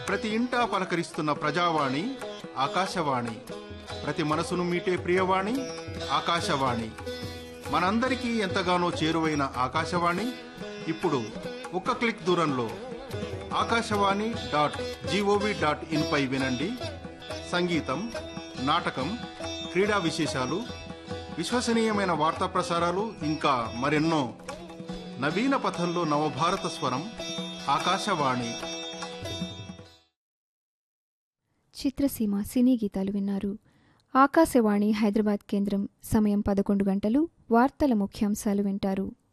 ప్రతి ఇంటా పలకరిస్తున్న ప్రజావాణి ఆకాశవాణి ప్రతి మనసును మీటే ప్రియవాణి ఆకాశవాణి మనందరికీ ఎంతగానో చేరువైన ఆకాశవాణి ఇప్పుడు ఒక్క క్లిక్ దూరంలో Akashvani dot GOV dot in పై వినండి సంగీతం నాటకం క్రీడా విశేషాలు విశ్వసనీయమైన వార్తా ప్రసారాలు ఇంకా మరెన్నో నవీన పథంలో నవభారత స్వరం ఆకాశవాణి చిత్రసీమ సినీ గీతాలు విన్నారు ఆకాశవాణి హైదరాబాద్ కేంద్రం సమయం పదకొండు గంటలు వార్తల ముఖ్యాంశాలు వింటారు